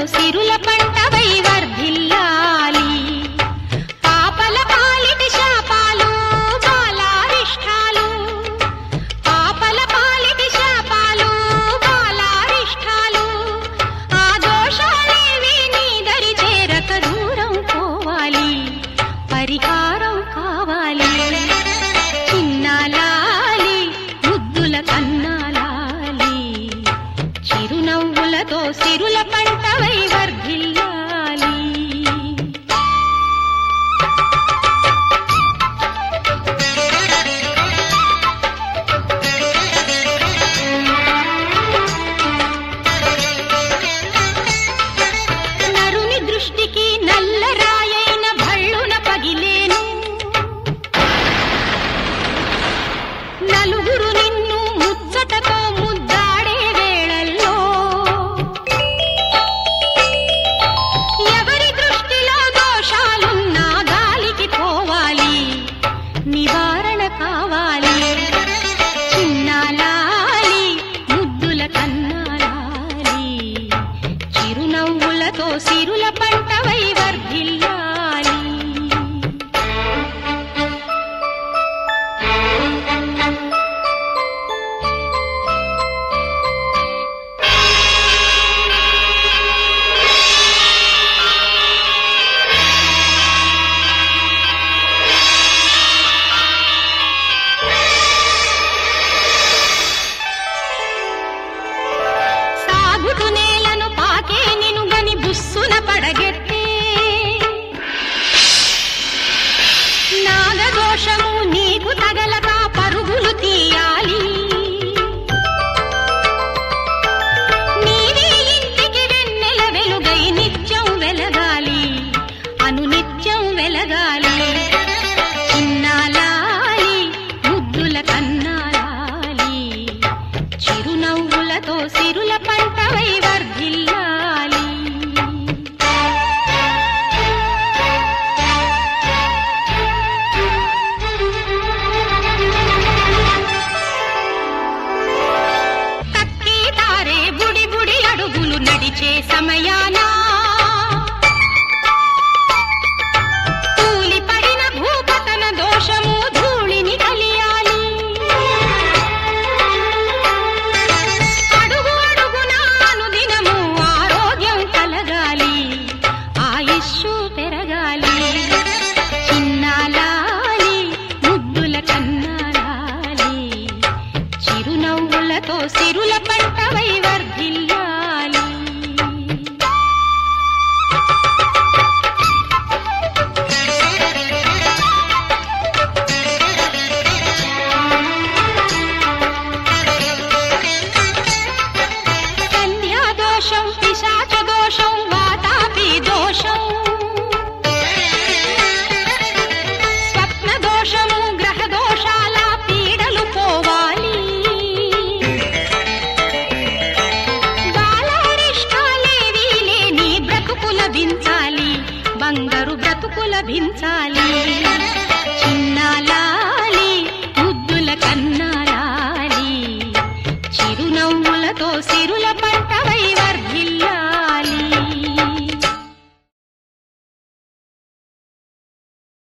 సిరుల పంటవై వర్ధిల్లాలి పాపల పాలిటి శాపాలు బాలారిష్టాలు పాపల పాలిటి శాపాలు బాలారిష్టాలు ఆ దోషాలేవి నీ దరి చేరక దూరం పోవాలి పరిహారం కావాలి చిన్నాలాలి ముద్దుల కన్నాలాలి చిరునవ్వులతో సిరుల పంటవై వర్ధిల్లాలి నరుని దృష్టికి నల్లరాయైన భళ్ళున పగిలేను నలుగురు నిన్ను ముచ్చటతో ముద్దాడే వేళల్లో ఎవరి దృష్టిలో దోషాలున్నా గాలికి పోవాలి నివారణ కావాలి చిన్నాలాలి ముద్దుల కన్నాలాలి చిరునవ్వులతో సిరుల పంటవై వర్ధిల్లాలి సాగుటు నేలను పాకే నిను గని బుస్సున పడగెత్తే నాగదోషము నీకు తగలక పరుగులు తీయాలి నీవే ఇంటికి వెన్నెల వెలుగై నిత్యం వెలగాలి అనునిత్యం వెలగాలి చిన్నాలాలి ముద్దుల కన్నాలాలి చిరునవ్వులతో సిరుల పంటవై వర్ధిల్లాలి కక్కి తారే బుడి బుడి అడుగులు నడిచే సమయాన తూలి పడిన భూపతన దోషము ధూళిని కలియాలి అడుగు అడుగున అనుదినము ఆరోగ్యం కలగాలి ఆయుష్షు పెరగాలి చిన్నాలాలి ముద్దుల కన్నాలాలి చిరునవ్వులతో సిరుల పంటవై వర్ధిల్లాలి సంధ్యాదోషం పిశాచ దోషం వాతాపి దోషం స్వప్న దోషము గ్రహ దోషాల పీడలు పోవాలి బాలారిష్టాలేవీ లేని బ్రతుకు లభించాలి బంగారు బ్రతుకు లభించాలి చిన్నాలాలి ముద్దుల కన్నాలాలి చిరునవ్వులతో సిరుల